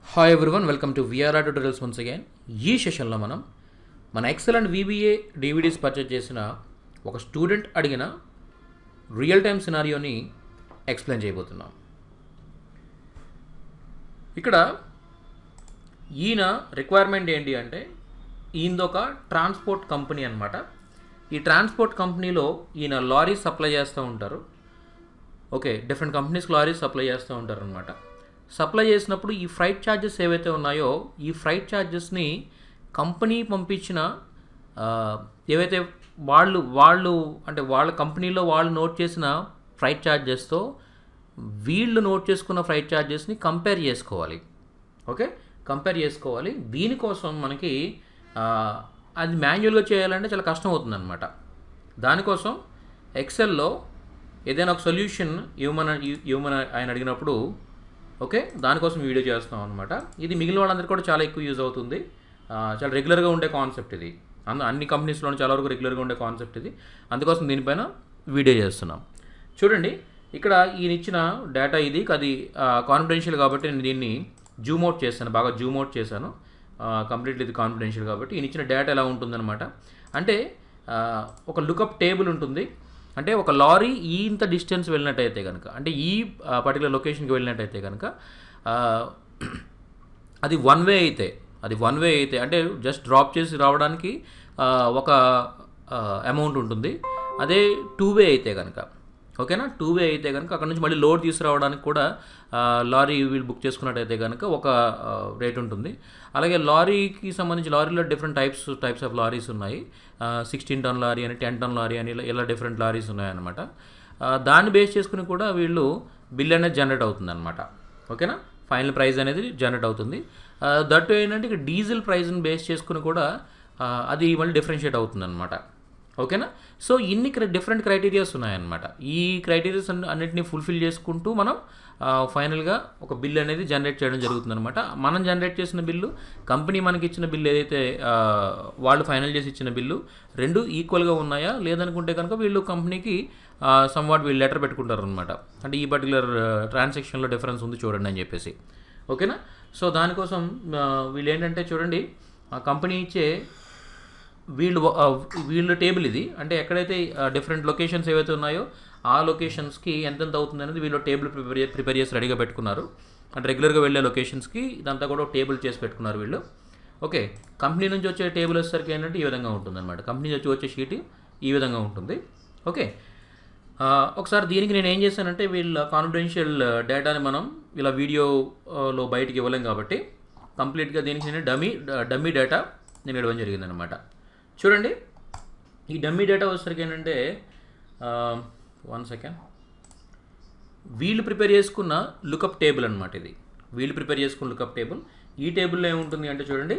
Hi everyone welcome to VRR tutorials once again ఈ సెషన్లో మనం మన excel and VBA DVDs purchase చేసిన ఒక స్టూడెంట్ అడిగిన రియల్ టైమ్ సినారియోని ఎక్స్ప్లెయిన్ చేయబోతున్నాం ఇక్కడ ఈయన రిక్వైర్మెంట్ ఏంటి అంటే ఈయనదొక ట్రాన్స్పోర్ట్ కంపెనీ అనమాట ఈ ట్రాన్స్పోర్ట్ కంపెనీలో ఈయన లారీస్ సప్లై చేస్తూ ఉంటారు ఓకే డిఫరెంట్ కంపెనీస్కి లారీస్ సప్లై చేస్తూ ఉంటారు అనమాట సప్లై చేసినప్పుడు ఈ ఫ్రైట్ ఛార్జెస్ ఏవైతే ఉన్నాయో ఈ ఫ్రైట్ ఛార్జెస్ని కంపెనీ పంపించిన ఆ, ఏవైతే వాళ్ళు వాళ్ళు అంటే వాళ్ళ కంపెనీలో వాళ్ళు నోట్ చేసిన ఫ్రైట్ ఛార్జెస్తో వీళ్ళు నోట్ చేసుకున్న ఫ్రైట్ ఛార్జెస్ని కంపేర్ చేసుకోవాలి ఓకే కంపేర్ చేసుకోవాలి దీనికోసం మనకి ఆ, అది మాన్యువల్గా చేయాలంటే చాలా కష్టం అవుతుందన్నమాట దానికోసం ఎక్సెల్లో ఏదైనా ఒక సొల్యూషన్ ఇవ్వమని ఇవ్వమని ఆయన అడిగినప్పుడు ఓకే దానికోసం వీడియో చేస్తాం అనమాట ఇది మిగిలిన వాళ్ళందరికీ కూడా చాలా ఎక్కువ యూజ్ అవుతుంది ఆ, చాలా రెగ్యులర్గా ఉండే కాన్సెప్ట్ ఇది అందు అన్ని కంపెనీస్లోనూ చాలా వరకు రెగ్యులర్గా ఉండే కాన్సెప్ట్ ఇది అందుకోసం దీనిపైన వీడియో చేస్తున్నాం చూడండి ఇక్కడ ఈయన ఇచ్చిన డేటా ఇది అది కాన్ఫిడెన్షియల్ కాబట్టి నేను దీన్ని జూమ్ అవుట్ చేశాను బాగా జూమ్ అవుట్ చేశాను కంప్లీట్లీ ఇది కాన్ఫిడెన్షియల్ కాబట్టి ఈయన ఇచ్చిన డేటా ఎలా ఉంటుందన్నమాట అంటే ఆ, ఒక లుకప్ టేబుల్ ఉంటుంది అంటే ఒక లారీ ఈ ఇంత డిస్టెన్స్ వెళ్ళినట్టయితే కనుక అంటే ఈ పర్టికులర్ లొకేషన్కి వెళ్ళినట్టయితే కనుక ఆ, అది వన్ వే అయితే అది వన్ వే అయితే అంటే జస్ట్ డ్రాప్ చేసి రావడానికి ఆ, ఒక అమౌంట్ ఉంటుంది అదే టూ వే అయితే కనుక ఓకేనా టూ వే అయితే కనుక అక్కడ నుంచి మళ్ళీ లోడ్ తీసుకురావడానికి కూడా ఆ, లారీ వీళ్ళు బుక్ చేసుకున్నట్టయితే కనుక ఒక రేట్ ఉంటుంది అలాగే లారీకి సంబంధించి లారీలో different types types of lorries ఉన్నాయి సిక్స్టీన్ టన్ లారీ అని టెన్ టన్ లారీ అని ఇలా ఇలా డిఫరెంట్ లారీస్ ఉన్నాయన్నమాట ఆ, దాన్ని బేస్ చేసుకుని కూడా వీళ్ళు బిల్ అనేది జనరేట్ అవుతుంది అనమాట ఓకేనా ఫైనల్ ప్రైస్ అనేది జనరేట్ అవుతుంది దట్ ఏంటంటే ఇక డీజిల్ ప్రైస్ని బేస్ చేసుకుని కూడా ఆ, అది మళ్ళీ డిఫరెన్షియేట్ అవుతుంది అనమాట ఓకేనా సో ఇన్ని క్ర డిఫరెంట్ క్రైటీరియాస్ ఉన్నాయన్నమాట ఈ క్రైటీరియాస్ అన్నిటిని ఫుల్ఫిల్ చేసుకుంటూ మనం ఫైనల్గా ఒక బిల్ అనేది జనరేట్ చేయడం జరుగుతుంది అనమాట మనం జనరేట్ చేసిన బిల్లు కంపెనీ మనకి ఇచ్చిన బిల్లు ఏదైతే ఆ, వాళ్ళు ఫైనల్ చేసి ఇచ్చిన బిల్లు రెండు ఈక్వల్గా ఉన్నాయా లేదనుకుంటే కనుక వీళ్ళు కంపెనీకి సమ్వాట్ వీళ్ళు లెటర్ పెట్టుకుంటారు అనమాట అంటే ఈ పర్టికులర్ ట్రాన్సాక్షన్లో డిఫరెన్స్ ఉంది చూడండి అని చెప్పేసి ఓకేనా సో దానికోసం ఆ, వీళ్ళు ఏంటంటే చూడండి ఆ కంపెనీ ఇచ్చే వీళ్ళు ఆ, వీళ్ళ టేబుల్ ఇది అంటే ఎక్కడైతే డిఫరెంట్ లొకేషన్స్ ఏవైతే ఉన్నాయో ఆ లొకేషన్స్కి ఎంతెంత అవుతుంది అనేది వీళ్ళు టేబుల్ ప్రిపేర్ ప్రిపేర్ చేసి రెడీగా పెట్టుకున్నారు అంటే రెగ్యులర్గా వెళ్ళే లొకేషన్స్కి ఇదంతా కూడా టేబుల్ చేసి పెట్టుకున్నారు వీళ్ళు ఓకే కంపెనీ నుంచి వచ్చే టేబుల్ వచ్చేసరికి ఏంటంటే ఈ విధంగా ఉంటుంది అనమాట కంపెనీ నుంచి వచ్చే షీట్ ఈ విధంగా ఉంటుంది ఓకే ఆ, ఒకసారి దీనికి నేను ఏం చేశానంటే వీళ్ళ కాన్ఫిడెన్షియల్ డేటాని మనం ఇలా వీడియోలో బయటికి ఇవ్వలేం కాబట్టి కంప్లీట్గా దీనికి నేను డమ్మీ డమ్మీ డేటా నేను ఇవ్వడం జరిగిందనమాట చూడండి ఈ డమ్మీ డేటా వచ్చేసరికి ఏంటంటే వన్ సెకండ్ వీళ్ళు ప్రిపేర్ చేసుకున్న లుకప్ టేబుల్ అనమాట ఇది వీళ్ళు ప్రిపేర్ చేసుకున్న లుకప్ టేబుల్ ఈ టేబుల్లో ఏముంటుంది అంటే చూడండి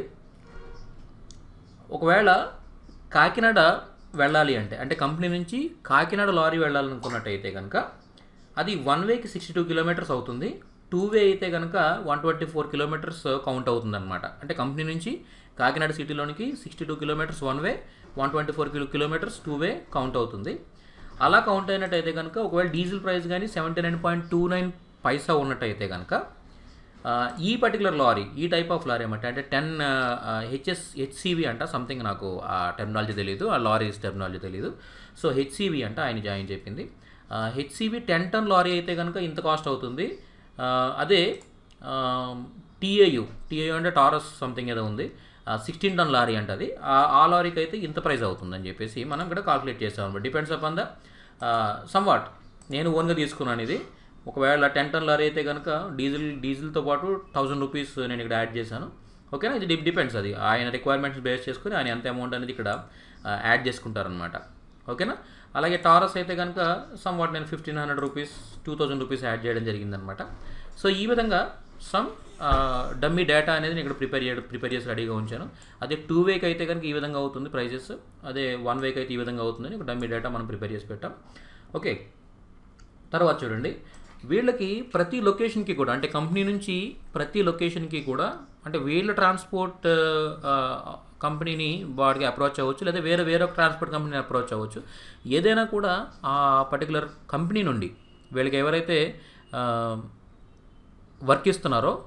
ఒకవేళ కాకినాడ వెళ్ళాలి అంటే అంటే కంపెనీ నుంచి కాకినాడ లారీ వెళ్ళాలనుకున్నట్టయితే కనుక అది వన్ వేకి సిక్స్టీ టూ కిలోమీటర్స్ అవుతుంది టూ వే అయితే కనుక one twenty four kilometres count అవుతుంది అనమాట అంటే కంపెనీ నుంచి కాకినాడ సిటీలోనికి sixty two kilometres one way one twenty four kilo kilometres two way count అవుతుంది అలా కౌంట్ అయినట్టయితే కనుక ఒకవేళ డీజిల్ ప్రైస్ కానీ seventy nine point two nine paisa ఉన్నట్టయితే కనుక ఆ, ఈ పర్టికులర్ లారీ ఈ టైప్ ఆఫ్ లారీ ఏమంటే అంటే టెన్ హెచ్ఎస్ హెచ్సివి అంట సంథింగ్ నాకు ఆ టెక్నాలజీ తెలియదు ఆ లారీస్ టెక్నాలజీ తెలియదు సో హెచ్సివి అంట ఆయన జాయిన్ చెప్పింది హెచ్సివి టెన్ టన్ లారీ అయితే కనుక ఇంత కాస్ట్ అవుతుంది ఆ, అదే టీఏయు టీఏయు అంటే టారస్ సంథింగ్ ఏదో ఉంది సిక్స్టీన్ టన్ లారీ అంటే అది ఆ- ఆ లారీకి అయితే ఇంత ప్రైస్ అవుతుందని చెప్పేసి మనం ఇక్కడ కాల్కులేట్ చేసాం అనమాట డిపెండ్స్ అపాన్ ద సమ్వాట్ నేను ఓన్గా తీసుకున్నాను ఇది ఒకవేళ టెన్ టన్ లారీ అయితే కనుక డీజిల్ డీజిల్తో పాటు థౌజండ్ రూపీస్ నేను ఇక్కడ యాడ్ చేశాను ఓకేనా ఇది డి- డిపెండ్స్ అది ఆయన రిక్వైర్మెంట్స్ బేస్ చేసుకుని ఆయన ఎంత అమౌంట్ అనేది ఇక్కడ ఆ, యాడ్ చేసుకుంటారనమాట ఓకేనా అలాగే టారస్ అయితే కనుక సమ్ వాట్ నేను fifteen hundred rupees two thousand rupees add చేయడం జరిగిందనమాట సో ఈ విధంగా సమ్ డమ్మీ డేటా అనేది నేను ఇక్కడ ప్రిపేర్ చేయడం ప్రిపేర్ చేసి రెడీగా ఉంచాను అదే టూ వేకి అయితే కనుక ఈ విధంగా అవుతుంది ప్రైజెస్ అదే వన్ వేకి అయితే ఈ విధంగా అవుతుందని ఒక డమ్మీ డేటా మనం ప్రిపేర్ చేసి పెట్టాం ఓకే తర్వాత చూడండి వీళ్ళకి ప్రతి లొకేషన్కి కూడా అంటే కంపెనీ నుంచి ప్రతి లొకేషన్కి కూడా అంటే వీళ్ళ ట్రాన్స్పోర్ట్ ఆ, కంపెనీని వాడికి అప్రోచ్ అవ్వచ్చు లేదా వేరే వేరే ఒక ట్రాన్స్పోర్ట్ కంపెనీని అప్రోచ్ అవ్వచ్చు ఏదైనా కూడా ఆ పర్టికులర్ కంపెనీ నుండి వీళ్ళకి ఎవరైతే వర్క్ ఇస్తున్నారో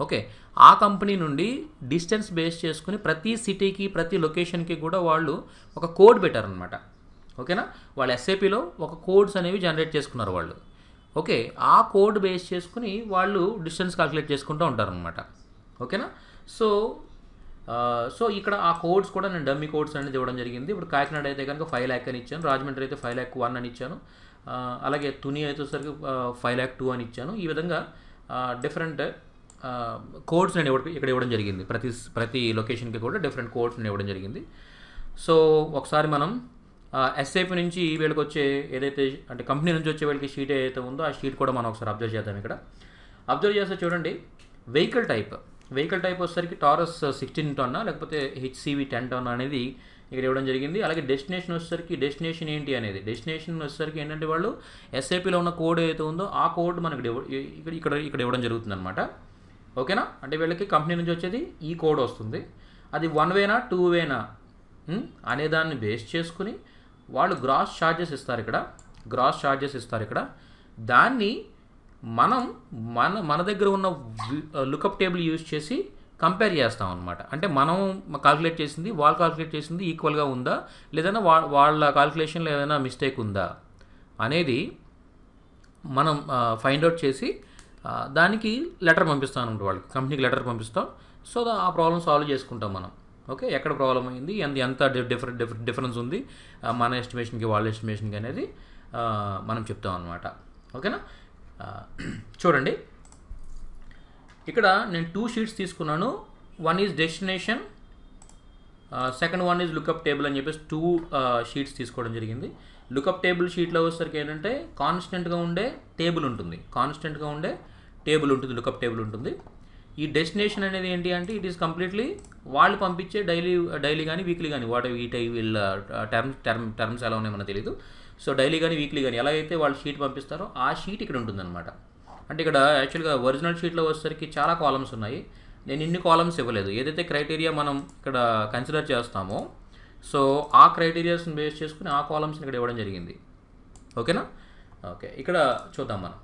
ఓకే ఆ కంపెనీ నుండి డిస్టెన్స్ బేస్ చేసుకుని ప్రతి సిటీకి ప్రతి లొకేషన్కి కూడా వాళ్ళు ఒక కోడ్ పెట్టారనమాట ఓకేనా వాళ్ళు ఎస్ఏపిలో ఒక కోడ్స్ అనేవి జనరేట్ చేసుకున్నారు వాళ్ళు ఓకే ఆ కోడ్ బేస్ చేసుకుని వాళ్ళు డిస్టెన్స్ కాల్కులేట్ చేసుకుంటూ ఉంటారనమాట ఓకేనా సో ఆ, సో ఇక్కడ ఆ కోడ్స్ కూడా నేను డమ్మీ కోడ్స్ అనేది ఇవ్వడం జరిగింది ఇప్పుడు కాకినాడ అయితే కనుక ఫైవ్ ల్యాక్ అని ఇచ్చాను రాజమండ్రి అయితే ఫైవ్ ల్యాక్ వన్ అని ఇచ్చాను ఆ, అలాగే తుని అయితే వచ్చేసరికి ఫైవ్ ల్యాక్ టూ అని ఇచ్చాను ఈ విధంగా డిఫరెంట్ కోడ్స్ నేను ఇవ్వడం ఇక్కడ ఇవ్వడం జరిగింది ప్రతి ప్రతి లొకేషన్కి కూడా డిఫరెంట్ కోడ్స్ నేను ఇవ్వడం జరిగింది సో ఒకసారి మనం ఎస్ఐపి నుంచి వీళ్ళకి వచ్చే ఏదైతే అంటే కంపెనీ నుంచి వచ్చే వీళ్ళకి షీట్ ఏదైతే ఉందో ఆ షీట్ కూడా మనం ఒకసారి అబ్జర్వ్ చేద్దాం ఇక్కడ అబ్జర్వ్ చేస్తే చూడండి వెహికల్ టైప్ వెహికల్ టైప్ వచ్చేసరికి టారస్ సిక్స్టీన్ టన్ లేకపోతే హెచ్సివి టెన్ టన్ అనేది ఇక్కడ ఇవ్వడం జరిగింది అలాగే డెస్టినేషన్ వచ్చేసరికి డెస్టినేషన్ ఏంటి అనేది డెస్టినేషన్ వచ్చేసరికి ఏంటంటే వాళ్ళు ఎస్ఐపిలో ఉన్న కోడ్ ఏదైతే ఉందో ఆ కోడ్ మనకి ఇవ్వ- ఇక్కడ ఇక్కడ ఇక్కడ ఇవ్వడం జరుగుతుంది అనమాట ఓకేనా అంటే వీళ్ళకి కంపెనీ నుంచి వచ్చేది ఈ కోడ్ వస్తుంది అది వన్ వేనా టూ వేనా ఉమ్, అనే దాన్ని బేస్ చేసుకుని వాళ్ళు గ్రాస్ ఛార్జెస్ ఇస్తారు ఇక్కడ గ్రాస్ ఛార్జెస్ ఇస్తారు ఇక్కడ దాన్ని మనం మన మన దగ్గర ఉన్న లుకప్ టేబుల్ యూజ్ చేసి కంపేర్ చేస్తాం అనమాట అంటే మనం కాల్కులేట్ చేసింది వాళ్ళు కాల్కులేట్ చేసింది ఈక్వల్గా ఉందా లేదన్నా వా వాళ్ళ కాల్కులేషన్లో ఏదైనా మిస్టేక్ ఉందా అనేది మనం ఫైండ్ అవుట్ చేసి ఆ, దానికి లెటర్ పంపిస్తాం అనమాట వాళ్ళకి కంపెనీకి లెటర్ పంపిస్తాం సో దా- ఆ ప్రాబ్లం సాల్వ్ చేసుకుంటాం మనం ఓకే ఎక్కడ ప్రాబ్లం అయింది ఎంత ఎంత డిఫరెంట్ డిఫరెంట్ డిఫరెన్స్ ఉంది ఆ, మన ఎస్టిమేషన్కి వాళ్ళ ఎస్టిమేషన్కి అనేది ఆ, మనం చెప్తాం అనమాట ఓకేనా ఆ, చూడండి ఇక్కడ నేను టూ షీట్స్ తీసుకున్నాను one is destination second one is lookup table అని చెప్పేసి టూ షీట్స్ తీసుకోవడం జరిగింది లుకప్ టేబుల్ షీట్లో వచ్చేసరికి ఏంటంటే కాన్స్టెంట్గా ఉండే టేబుల్ ఉంటుంది కాన్స్టెంట్గా ఉండే టేబుల్ ఉంటుంది లుకప్ టేబుల్ ఉంటుంది ఈ డెస్టినేషన్ అనేది ఏంటి అంటే ఇట్ ఈస్ కంప్లీట్లీ వాళ్ళు పంపించే డైలీ డైలీ కానీ వీక్లీ కానీ వాట్ ఈ టై వీళ్ళ టర్మ్ టర్మ్ టర్మ్స్ ఎలా ఉన్నాయో మనకు తెలియదు సో డైలీ కానీ వీక్లీ కానీ ఎలా అయితే వాళ్ళు షీట్ పంపిస్తారో ఆ షీట్ ఇక్కడ ఉంటుందన్నమాట అంటే ఇక్కడ యాక్చువల్గా ఒరిజినల్ షీట్లో వచ్చేసరికి చాలా కాలమ్స్ ఉన్నాయి నేను ఇన్ని కాలమ్స్ ఇవ్వలేదు ఏదైతే క్రైటీరియా మనం ఇక్కడ కన్సిడర్ చేస్తామో సో ఆ క్రైటీరియాస్ని బేస్ చేసుకుని ఆ కాలమ్స్ని ఇక్కడ ఇవ్వడం జరిగింది ఓకేనా ఓకే ఇక్కడ చూద్దాం మనం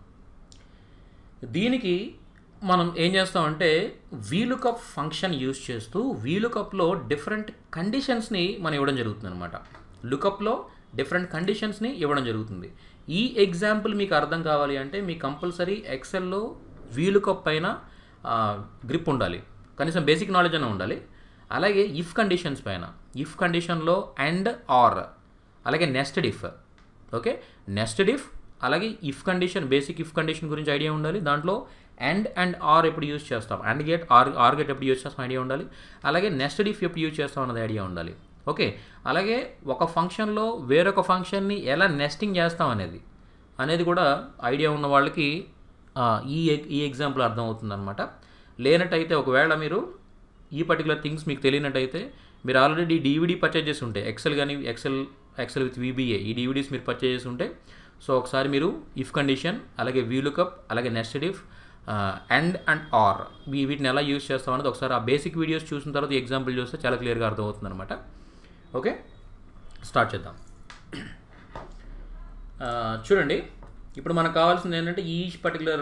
దీనికి మనం ఏం చేస్తామంటే వీలుకప్ ఫంక్షన్ యూజ్ చేస్తూ వీలుకప్లో డిఫరెంట్ కండిషన్స్ని మనం ఇవ్వడం జరుగుతుంది అనమాట లుకప్లో డిఫరెంట్ కండిషన్స్ని ఇవ్వడం జరుగుతుంది ఈ ఎగ్జాంపుల్ మీకు అర్థం కావాలి అంటే మీ కంపల్సరీ ఎక్సెల్లో వీలుకప్ పైన గ్రిప్ ఉండాలి కనీసం బేసిక్ నాలెడ్జ్ అయినా ఉండాలి అలాగే ఇఫ్ కండిషన్స్ పైన ఇఫ్ కండిషన్లో అండ్ ఆర్ అలాగే nested if okay nested if అలాగే if condition basic if condition గురించి ఐడియా ఉండాలి దాంట్లో అండ్ అండ్ ఆర్ ఎప్పుడు యూజ్ చేస్తాం and gate or or gate ఎప్పుడు యూజ్ చేస్తాం ఐడియా ఉండాలి అలాగే నెస్టెడ్ ఇఫ్ ఎప్పుడు యూజ్ చేస్తాం అన్నది ఐడియా ఉండాలి ఓకే అలాగే ఒక ఫంక్షన్లో వేరొక ఫంక్షన్ని ఎలా నెస్టింగ్ చేస్తాం అనేది అనేది కూడా ఐడియా ఉన్న వాళ్ళకి ఆ, ఈ ఎగ్- ఈ ఎగ్జాంపుల్ అర్థమవుతుంది అనమాట లేనట్టయితే ఒకవేళ మీరు ఈ పర్టికులర్ థింగ్స్ మీకు తెలియనట్టయితే మీరు ఆల్రెడీ డీవీడీ పర్చేజ్ చేసి ఉంటే ఎక్సెల్ కానీ ఎక్సెల్ ఎక్సెల్ విత్ వీబీఏ ఈ డీవీడీస్ మీరు పర్చేజ్ చేసి ఉంటే సో ఒకసారి మీరు ఇఫ్ కండిషన్ అలాగే వీలుకప్ అలాగే nested if and and or వీ వీటిని ఎలా యూస్ చేస్తాం అనేది ఒకసారి ఆ బేసిక్ వీడియోస్ చూసిన తర్వాత ఈ ఎగ్జాంపుల్ చూస్తే చాలా క్లియర్గా అర్థమవుతుంది అనమాట ఓకే స్టార్ట్ చేద్దాం ఆ, చూడండి ఇప్పుడు మనకు కావాల్సింది ఏంటంటే ఈ పర్టికులర్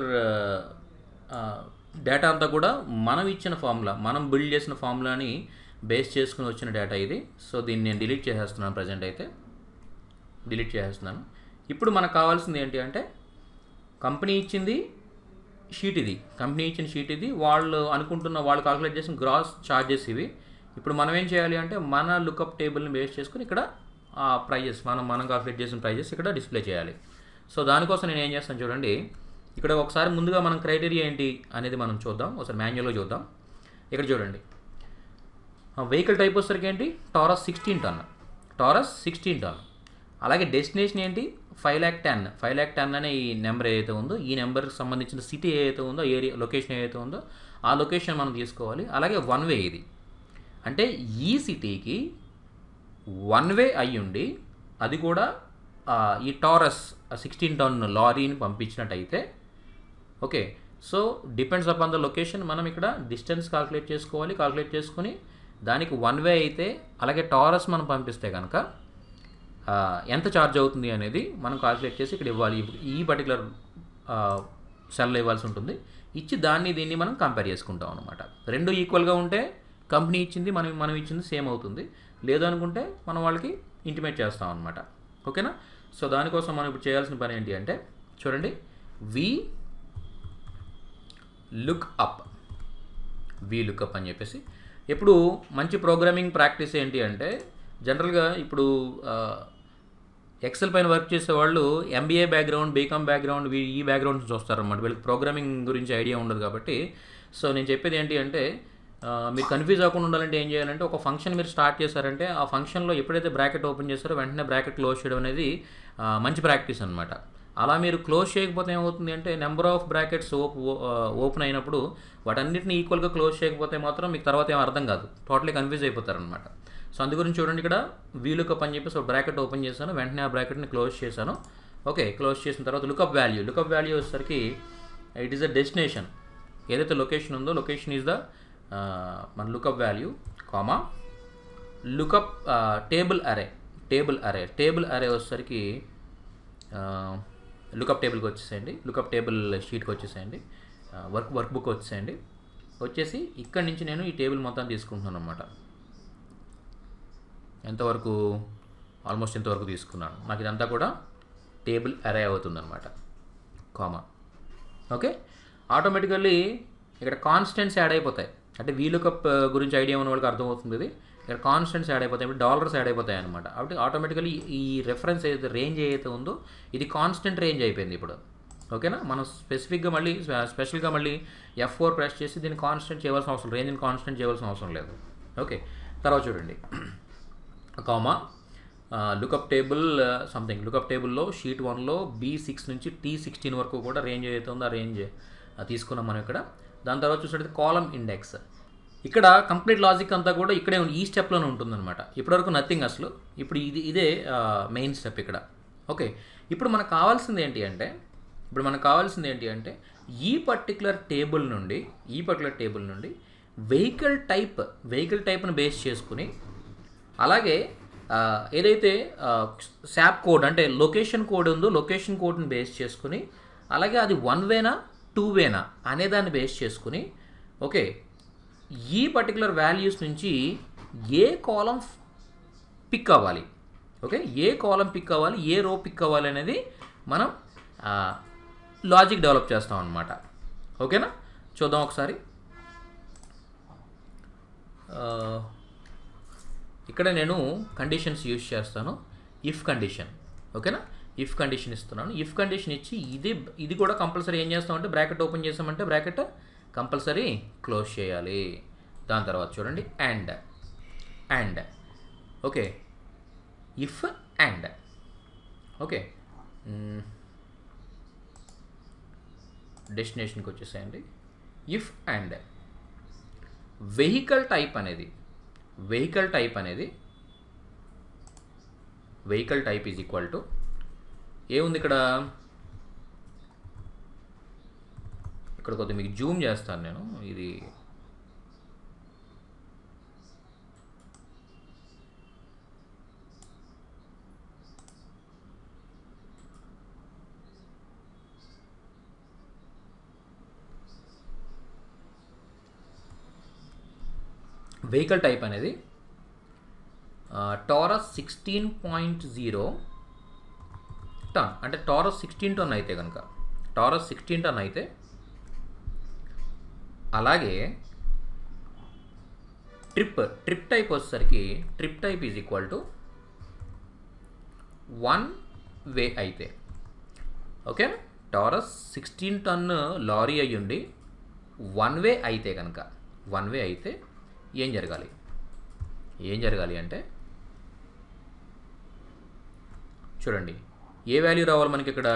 డేటా అంతా కూడా మనం ఇచ్చిన ఫార్ములా మనం బిల్డ్ చేసిన ఫార్ములాని బేస్ చేసుకుని వచ్చిన డేటా ఇది సో దీన్ని నేను డిలీట్ చేసేస్తున్నాను ప్రజెంట్ అయితే డిలీట్ చేసేస్తున్నాను ఇప్పుడు మనకు కావాల్సింది ఏంటి అంటే కంపెనీ ఇచ్చింది షీట్ ఇది కంపెనీ ఇచ్చిన షీట్ ఇది వాళ్ళు అనుకుంటున్న వాళ్ళు కాల్కులేట్ చేసిన గ్రాస్ ఛార్జెస్ ఇవి ఇప్పుడు మనం ఏం చేయాలి అంటే మన లుకప్ టేబుల్ని బేస్ చేసుకుని ఇక్కడ ఆ ప్రైజెస్ మనం మనం కాల్కులేట్ చేసిన ప్రైజెస్ ఇక్కడ డిస్ప్లే చేయాలి సో దానికోసం నేను ఏం చేస్తాను చూడండి ఇక్కడ ఒకసారి ముందుగా మనం క్రైటీరియా ఏంటి అనేది మనం చూద్దాం ఒకసారి మాన్యువల్గా చూద్దాం ఇక్కడ చూడండి వెహికల్ టైప్ వచ్చేసరికి ఏంటి Taurus sixteen ton Taurus sixteen ton అలాగే డెస్టినేషన్ ఏంటి five lakh ten five lakh ten అనే ఈ నెంబర్ ఏదైతే ఉందో ఈ నెంబర్కి సంబంధించిన సిటీ ఏదైతే ఉందో ఏరియా లొకేషన్ ఏదైతే ఉందో ఆ లొకేషన్ మనం తీసుకోవాలి అలాగే వన్ వే ఇది అంటే ఈ సిటీకి వన్ వే అయ్యుండి అది కూడా ఆ, ఈ టారస్ సిక్స్టీన్ టన్ లారీని పంపించినట్టయితే okay so depends upon the location మనం ఇక్కడ డిస్టెన్స్ కాల్కులేట్ చేసుకోవాలి కాల్కులేట్ చేసుకుని దానికి వన్ వే అయితే అలాగే టారస్ మనం పంపిస్తే కనుక ఆ, ఎంత ఛార్జ్ అవుతుంది అనేది మనం కాల్కులేట్ చేసి ఇక్కడ ఇవ్వాలి ఈ పర్టికులర్ సెల్ ఇవ్వాల్సి ఉంటుంది ఇచ్చి దాన్ని దీన్ని మనం కంపేర్ చేసుకుంటాం అనమాట రెండు ఈక్వల్గా ఉంటే కంపెనీ ఇచ్చింది మనం మనం ఇచ్చింది సేమ్ అవుతుంది లేదు అనుకుంటే మనం వాళ్ళకి ఇంటిమేట్ చేస్తాం అనమాట ఓకేనా సో దానికోసం మనం ఇప్పుడు చేయాల్సిన పని ఏంటి అంటే చూడండి V lookup V lookup అని చెప్పేసి ఇప్పుడు మంచి ప్రోగ్రామింగ్ ప్రాక్టీస్ ఏంటి అంటే జనరల్గా ఇప్పుడు ఎక్సెల్ పైన వర్క్ చేసే వాళ్ళు ఎంబీఏ బ్యాక్గ్రౌండ్ బీకామ్ బ్యాక్గ్రౌండ్ ఈ బ్యాక్గ్రౌండ్ నుంచి వస్తారన్నమాట వీళ్ళకి ప్రోగ్రామింగ్ గురించి ఐడియా ఉండదు కాబట్టి సో నేను చెప్పేది ఏంటి అంటే ఆ, మీరు కన్ఫ్యూజ్ అవ్వకుండా ఉండాలంటే ఏం చేయాలంటే ఒక ఫంక్షన్ మీరు స్టార్ట్ చేశారంటే ఆ ఫంక్షన్లో ఎప్పుడైతే బ్రాకెట్ ఓపెన్ చేస్తారో వెంటనే బ్రాకెట్ క్లోజ్ చేయడం అనేది ఆ, మంచి ప్రాక్టీస్ అనమాట అలా మీరు క్లోజ్ చేయకపోతే ఏమవుతుంది అంటే number of brackets op open అయినప్పుడు వాటన్నిటిని ఈక్వల్గా క్లోజ్ చేయకపోతే మాత్రం మీకు తర్వాత ఏం అర్థం కాదు టోటలీ కన్ఫ్యూజ్ అయిపోతారనమాట సో అందు గురించి చూడండి ఇక్కడ వీలుకప్ అని చెప్పేసి ఒక బ్రాకెట్ ఓపెన్ చేశాను వెంటనే ఆ బ్రాకెట్ని క్లోజ్ చేశాను ఓకే క్లోజ్ చేసిన తర్వాత లుకప్ వాల్యూ లుకప్ వాల్యూ వచ్చేసరికి ఇట్ ఈస్ ద డెస్టినేషన్ ఏదైతే లొకేషన్ ఉందో లొకేషన్ ఈజ్ ద మన lookup value comma lookup table array table array table array వచ్చేసరికి లుకప్ టేబుల్కి వచ్చేసేయండి లుకప్ టేబుల్ షీట్కి వచ్చేసేయండి వర్క్ వర్క్ బుక్ వచ్చేసేయండి వచ్చేసి ఇక్కడి నుంచి నేను ఈ టేబుల్ మొత్తం తీసుకుంటున్నాను అనమాట ఎంతవరకు ఆల్మోస్ట్ ఇంతవరకు తీసుకున్నాను నాకు ఇదంతా కూడా టేబుల్ అరే అవుతుందన్నమాట కామా ఓకే ఆటోమేటికల్లీ ఇక్కడ కాన్స్టెంట్స్ యాడ్ అయిపోతాయి అంటే వీలుకప్ గురించి ఐడియా ఉన్న వాళ్ళకి అర్థమవుతుంది ఇది ఇక్కడ కాన్స్టెంట్స్ యాడ్ అయిపోతాయి ఇప్పుడు డాలర్స్ యాడ్ అయిపోతాయి అనమాట కాబట్టి ఆటోమేటికల్లీ ఈ రెఫరెన్స్ ఏదైతే రేంజ్ ఏదైతే ఉందో ఇది కాన్స్టెంట్ రేంజ్ అయిపోయింది ఇప్పుడు ఓకేనా మనం స్పెసిఫిక్గా మళ్ళీ స్పెషల్గా మళ్ళీ ఎఫ్ ఫోర్ ప్రెస్ చేసి దీన్ని కాన్స్టెంట్ చేయవలసిన అవసరం రేంజ్ని కాన్స్టెంట్ చేయవలసిన అవసరం లేదు ఓకే తర్వాత చూడండి comma lookup table something lookup టేబుల్లో షీట్ వన్లో బీ సిక్స్ నుంచి టీ సిక్స్టీన్ వరకు కూడా రేంజ్ ఏదైతే ఉందో ఆ రేంజ్ తీసుకున్నాం మనం ఇక్కడ దాని తర్వాత చూసినట్టు కాలం ఇండెక్స్ ఇక్కడ కంప్లీట్ లాజిక్ అంతా కూడా ఇక్కడే ఉంది. ఈ స్టెప్లోనే ఉంటుందన్నమాట ఇప్పటివరకు నథింగ్ అసలు ఇప్పుడు ఇది ఇదే మెయిన్ స్టెప్ ఇక్కడ ఓకే ఇప్పుడు మనకు కావాల్సింది ఏంటి అంటే ఇప్పుడు మనకు కావాల్సింది ఏంటి అంటే ఈ పర్టికులర్ టేబుల్ నుండి ఈ పర్టికులర్ టేబుల్ నుండి వెహికల్ టైప్ వెహికల్ టైప్ను బేస్ చేసుకుని అలాగే ఆ, ఏదైతే శాప్ కోడ్ అంటే లొకేషన్ కోడ్ ఉందో లొకేషన్ కోడ్ని బేస్ చేసుకుని అలాగే అది వన్ వేనా టూ వేనా అనే దాన్ని బేస్ చేసుకుని ఓకే ఈ పర్టికులర్ వాల్యూస్ నుంచి ఏ కాలం పిక్ అవ్వాలి ఓకే ఏ కాలం పిక్ అవ్వాలి ఏ రో పిక్ అవ్వాలి అనేది మనం లాజిక్ డెవలప్ చేస్తాం అనమాట ఓకేనా చూద్దాం ఒకసారి ఆ, ఇక్కడ నేను కండిషన్స్ యూజ్ చేస్తాను ఇఫ్ కండిషన్ ఓకేనా ఇఫ్ కండిషన్ ఇస్తున్నాను ఇఫ్ కండిషన్ ఇచ్చి ఇది ఇది కూడా కంపల్సరీ ఏం చేస్తామంటే బ్రాకెట్ ఓపెన్ చేసామంటే బ్రాకెట్ కంపల్సరీ క్లోజ్ చేయాలి దాని తర్వాత చూడండి and and okay if and okay డెస్టినేషన్కి వచ్చేసేయండి ఇఫ్ అండ్ వెహికల్ టైప్ అనేది వెహికల్ టైప్ అనేది vehicle type is equal to ఏముంది ఇక్కడ ఇక్కడ కొద్దిగా మీకు జూమ్ చేస్తాను నేను ఇది వెహికల్ టైప్ అనేది టారస్ సిక్స్టీన్ పాయింట్ జీరో టన్ అంటే టారస్ సిక్స్టీన్ టన్ అయితే కనుక టారస్ సిక్స్టీన్ టన్ అయితే అలాగే ట్రిప్ ట్రిప్ టైప్ వచ్చేసరికి trip type is equal to one way అయితే okay Taurus sixteen ton lorry అయ్యుండి వన్ వే అయితే కనుక వన్ వే అయితే ఏం జరగాలి ఏం జరగాలి అంటే చూడండి ఏ వాల్యూ రావాలి మనకి ఇక్కడ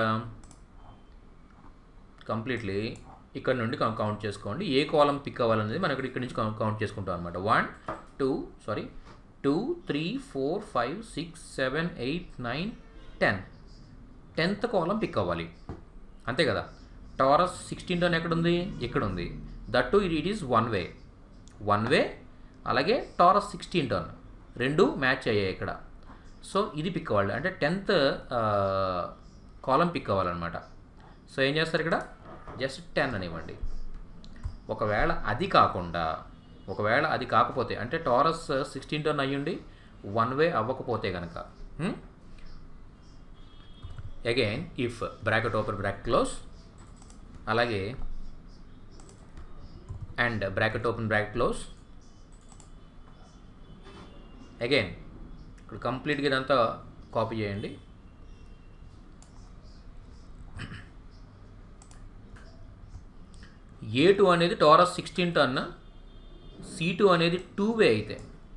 కంప్లీట్లీ ఇక్కడ నుండి కౌ- కౌంట్ చేసుకోండి ఏ కాలం పిక్ అవ్వాలనేది మనం ఇక్కడ ఇక్కడ నుంచి కౌ- కౌంట్ చేసుకుంటాం అనమాట one two sorry two three four five six seven eight nine ten tenth column pick అవ్వాలి అంతే కదా టారస్ సిక్స్టీన్ టన్ ఎక్కడ ఉంది ఇక్కడ ఉంది that to it is one way one way అలాగే టారస్ సిక్స్టీన్ టన్ రెండు మ్యాచ్ అయ్యాయి ఇక్కడ సో ఇది పిక్ అవ్వాలి అంటే టెన్త్ కాలం పిక్ అవ్వాలన్నమాట సో ఏం చేస్తారు ఇక్కడ జస్ట్ టెన్ అనివ్వండి ఒకవేళ అది కాకుండా ఒకవేళ అది కాకపోతే అంటే టారస్ సిక్స్టీన్ టన్ అయ్యుండి వన్ వే అవ్వకపోతే కనుక again if bracket open bracket close అలాగే and bracket open bracket close again ఇక్కడ కంప్లీట్గా ఇదంతా కాపీ చేయండి ఏ టూ అనేది Taurus sixteen ton C two అనేది టూ వే అయితే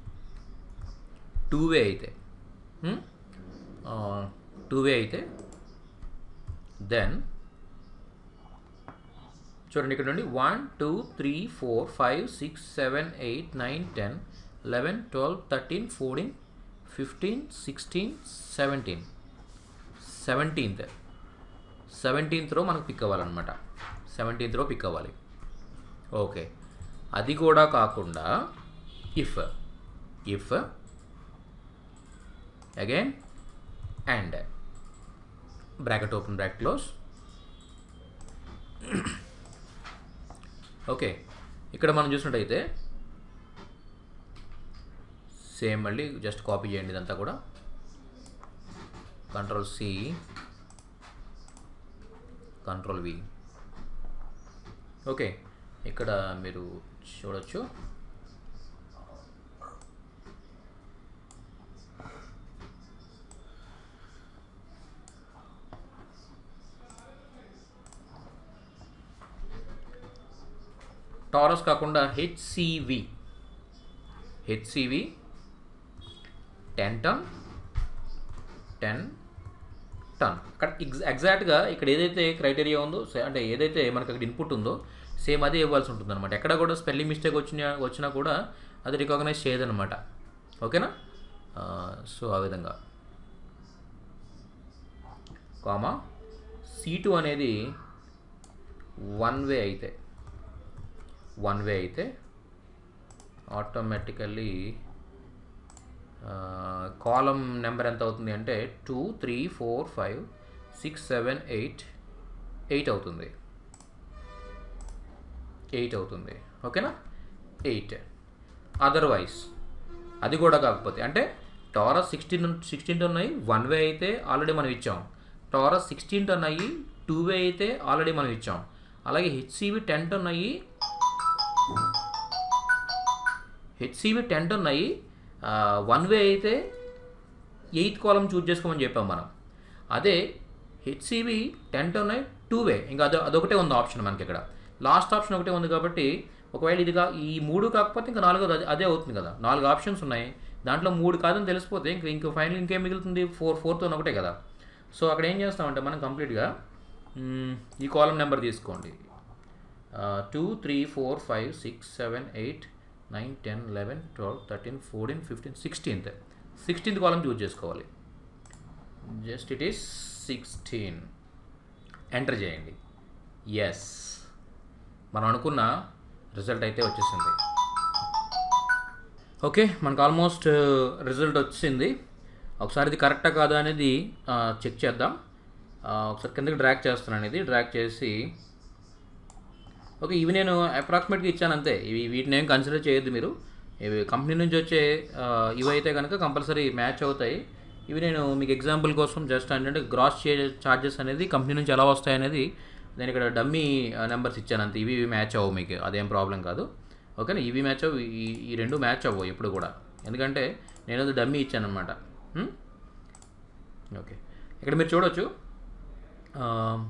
టూ వే అయితే టూ వే అయితే దెన్ చూడండి ఇక్కడ నుండి one two three four five six seven eight nine ten eleven twelve thirteen fourteen fifteen sixteen seventeen seventeenth seventeenth row మనకు pick అవ్వాలన్నమాట seventeenth రో పిక్ అవ్వాలి ఓకే అది కూడా కాకుండా if if again and bracket open bracket close okay ఇక్కడ మనం చూసినట్టయితే సేమ్ మళ్ళీ జస్ట్ కాపీ చేయండి ఇదంతా కూడా control C control V okay ఇక్కడ మీరు చూడొచ్చు టారస్ కాకుండా HCV HCV ten ton ten ton అక్కడ ఎగ్జ ఎగ్జాక్ట్గా ఇక్కడ ఏదైతే క్రైటీరియా ఉందో సే- అంటే ఏదైతే మనకి అక్కడ ఇన్పుట్ ఉందో సేమ్ అదే ఇవ్వాల్సి ఉంటుంది అనమాట ఎక్కడ కూడా స్పెల్లింగ్ మిస్టేక్ వచ్చినా వచ్చినా కూడా అది రికగ్నైజ్ చేయదన్నమాట ఓకేనా సో ఆ విధంగా కామా సి టూ అనేది వన్ వే అయితే వన్ వే అయితే ఆటోమేటికల్లీ కాలం నెంబర్ ఎంత అవుతుంది అంటే two three four five six seven eight eight అవుతుంది ఎయిట్ అవుతుంది ఓకేనా ఎయిట్ అదర్వైజ్ అది కూడా కాకపోతే అంటే టారస్ సిక్స్టీన్ సిక్స్టీన్ టన్ అయ్యి వన్ వే అయితే ఆల్రెడీ మనం ఇచ్చాం టారస్ సిక్స్టీన్ టన్ అయ్యి టూ వే అయితే ఆల్రెడీ మనం ఇచ్చాం అలాగే హెచ్సివి టెన్ టన్ అయ్యి హెచ్సివి టెన్ టన్ అయ్యి వన్ వే అయితే ఎయిత్ కాలం చూజ్ చేసుకోమని చెప్పాం మనం అదే హెచ్సివి టెన్ టన్ అయ్యి టూ వే ఇంకా అదో అదొకటే ఉంది ఆప్షన్ మనకి ఇక్కడ లాస్ట్ ఆప్షన్ ఒకటే ఉంది కాబట్టి ఒకవేళ ఇదిగా ఈ మూడు కాకపోతే ఇంకా నాలుగోది అదే అదే అవుతుంది కదా నాలుగు ఆప్షన్స్ ఉన్నాయి దాంట్లో మూడు కాదని తెలిసిపోతే ఇంక ఇంకో ఫైనల్ ఇంకేం మిగులుతుంది ఫోర్ ఫోర్త్ ఒకటే కదా సో అక్కడ ఏం చేస్తామంటే మనం కంప్లీట్గా మ్, ఈ కాలం నెంబర్ తీసుకోండి two three four five six seven eight nine ten eleven twelve thirteen fourteen fifteen sixteenth sixteenth column choose చేసుకోవాలి just it is sixteen enter చేయండి ఎస్ మనం అనుకున్న రిజల్ట్ అయితే వచ్చేసింది ఓకే మనకు ఆల్మోస్ట్ రిజల్ట్ వచ్చింది ఒకసారి ఇది కరెక్టా కాదా అనేది చెక్ చేద్దాం ఆ, ఒకసారి కిందకి డ్రాక్ చేస్తున్నాను ఇది డ్రాక్ చేసి ఓకే ఇవి నేను అప్రాక్సిమేట్గా ఇచ్చాను అంతే ఇవి వీటిని ఏం కన్సిడర్ చేయొద్దు మీరు ఇవి కంపెనీ నుంచి వచ్చే ఆ, ఇవి అయితే కనుక కంపల్సరీ మ్యాచ్ అవుతాయి ఇవి నేను మీకు ఎగ్జాంపుల్ కోసం జస్ట్ ఏంటంటే గ్రాస్ చే చార్జెస్ అనేది కంపెనీ నుంచి ఎలా వస్తాయి అనేది నేను ఇక్కడ డమ్మీ నెంబర్స్ ఇచ్చాను అంతే ఇవి ఇవి మ్యాచ్ అవ్వవు మీకు అదేం ప్రాబ్లం కాదు ఓకేనా ఇవి మ్యాచ్ అవ్వు ఈ ఈ రెండు మ్యాచ్ అవ్వవు ఎప్పుడు కూడా ఎందుకంటే నేను అది డమ్మీ ఇచ్చాను అనమాట ఓకే ఇక్కడ మీరు చూడొచ్చు ఆ,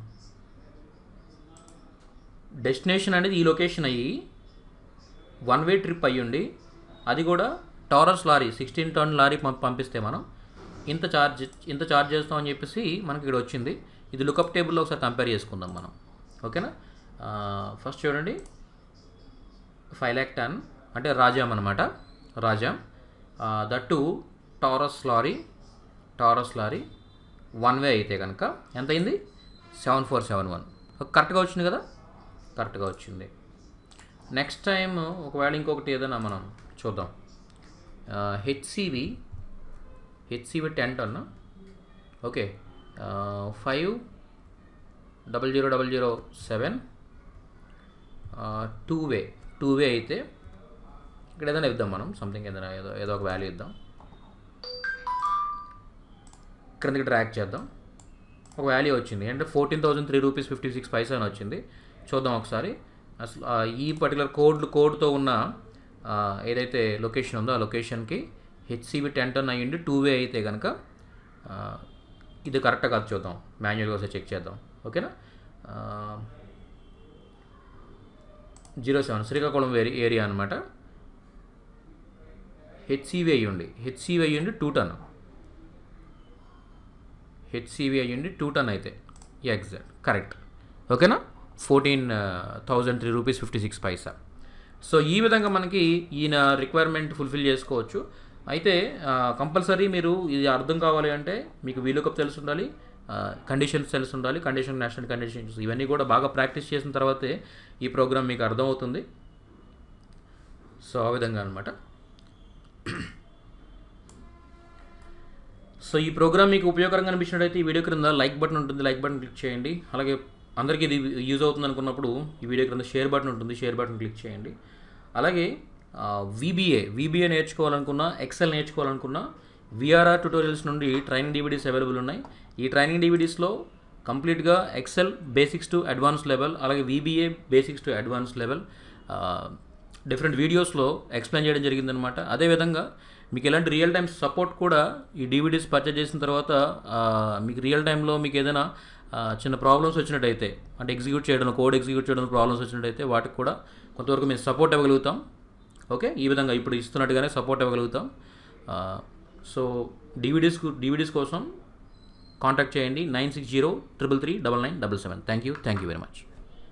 డెస్టినేషన్ అనేది ఈ లొకేషన్ అయ్యి వన్ వే ట్రిప్ అయ్యుండి అది కూడా Taurus lorry sixteen ton lorry పం- పంపిస్తే మనం ఇంత ఛార్జ్ ఇంత ఛార్జ్ చేస్తామని చెప్పేసి మనకి ఇక్కడ వచ్చింది ఇది లుకప్ టేబుల్లో ఒకసారి కంపేర్ చేసుకుందాం మనం ఓకేనా ఫస్ట్ చూడండి ఫైవ్ ల్యాక్ టన్ అంటే రాజాం అనమాట Rajam that Taurus lorry Taurus lorry one way అయితే కనుక ఎంత అయింది సెవెన్ ఫోర్ సెవెన్ వన్ కరెక్ట్గా వచ్చింది కదా కరెక్ట్గా వచ్చింది నెక్స్ట్ టైం ఒకవేళ ఇంకొకటి ఏదైనా మనం చూద్దాం HCV HCV ten ton okay five double zero double zero seven two way two way అయితే ఇక్కడ ఏదైనా ఇద్దాం మనం సంథింగ్ ఏదైనా ఏదో ఏదో ఒక వాల్యూ ఇద్దాం క్రిందకి ట్రాక్ చేద్దాం ఒక వాల్యూ వచ్చింది అంటే fourteen thousand three rupees fifty six paisa అని వచ్చింది చూద్దాం ఒకసారి అసలు ఆ, ఈ పర్టికులర్ కోడ్ కోడ్తో ఉన్న ఆ, ఏదైతే లొకేషన్ ఉందో ఆ లొకేషన్కి హెచ్సివి టెన్ టన్ అయ్యింది టూ వే అయితే కనుక ఆ, ఇది కరెక్ట్గా కాదు చూద్దాం మాన్యువల్గా ఒకసారి చెక్ చేద్దాం ఓకేనా జీరో సెవెన్ శ్రీకాకుళం ఏరి- ఏరియా అనమాట హెచ్సివి అయ్యండి హెచ్సివి అయ్యండి టూ టన్ హెచ్సివి అయ్యండి టూ టన్ అయితే ఎగ్జాక్ట్ కరెక్ట్ ఓకేనా fourteen thousand three rupees fifty six paisa so ఈ విధంగా మనకి ఈయన రిక్వైర్మెంట్ ఫుల్ఫిల్ చేసుకోవచ్చు అయితే కంపల్సరీ మీరు ఇది అర్థం కావాలి అంటే మీకు వీలుకప్ తెలిసి ఉండాలి కండిషన్స్ తెలిసి ఉండాలి కండిషన్ నేషనల్ కండిషన్స్ ఇవన్నీ కూడా బాగా ప్రాక్టీస్ చేసిన తర్వాతే ఈ ప్రోగ్రామ్ మీకు అర్థమవుతుంది సో ఆ విధంగా అనమాట సో ఈ ప్రోగ్రామ్ మీకు ఉపయోగకరంగా అనిపించినట్టయితే ఈ వీడియో క్రింద లైక్ బటన్ ఉంటుంది లైక్ బటన్ క్లిక్ చేయండి అలాగే అందరికీ ఇది యూజ్ అవుతుంది అనుకున్నప్పుడు ఈ వీడియో క్రింద షేర్ బటన్ ఉంటుంది షేర్ బటన్ క్లిక్ చేయండి అలాగే విబిఏ విబిఏ నేర్చుకోవాలనుకున్నా ఎక్సెల్ నేర్చుకోవాలనుకున్నా విఆర్ఆర్ ట్యూటోరియల్స్ నుండి ట్రైనింగ్ డివిడీస్ అవైలబుల్ ఉన్నాయి ఈ ట్రైనింగ్ డివిడీస్లో కంప్లీట్గా Excel basics to advance level అలాగే VBA basics to advance level different వీడియోస్లో ఎక్స్ప్లెయిన్ చేయడం జరిగిందనమాట అదేవిధంగా మీకు ఎలాంటి రియల్ టైం సపోర్ట్ కూడా ఈ డివిడీస్ పర్చేజ్ చేసిన తర్వాత ఆ, మీకు రియల్ టైంలో మీకు ఏదైనా ఆ, చిన్న ప్రాబ్లమ్స్ వచ్చినట్టయితే అంటే ఎగ్జిక్యూట్ చేయడం కోడ్ ఎగ్జిక్యూట్ చేయడం ప్రాబ్లమ్స్ వచ్చినట్టయితే వాటికి కూడా కొంతవరకు మేము సపోర్ట్ ఇవ్వగలుగుతాం ఓకే ఈ విధంగా ఇప్పుడు ఇస్తున్నట్టుగానే సపోర్ట్ ఇవ్వగలుగుతాం ఆ, సో డివిడీస్ డివిడీస్ కోసం కాంటాక్ట్ చేయండి nine six zero triple three double nine double seven thank you thank you very much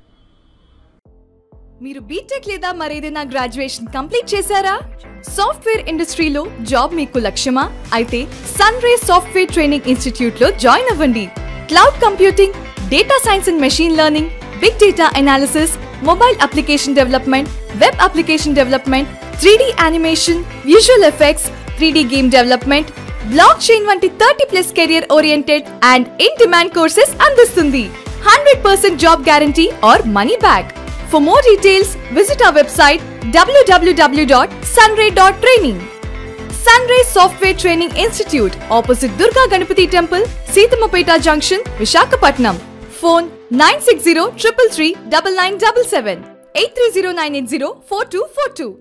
మీరు బీటెక్ లేదా మరేదైనా గ్రాడ్యుయేషన్ కంప్లీట్ చేశారా సాఫ్ట్వేర్ ఇండస్ట్రీలో జాబ్ మీకు లక్ష్యమా అయితే Sun Ray software training institute లో జాయిన్ అవ్వండి cloud computing data science and machine learning big data analysis mobile application development web application development three animation visual effects three game development block chain వంటి thirty plus career oriented and in demand courses అందిస్తుంది hundred percent job guarantee or money back For more details, visit our website www.sunray.training. Sunray Software Training Institute, opposite Durga Ganapati Temple, Seethamapeta Junction, Visakhapatnam. Phone 960 333 9977 830 980 4242.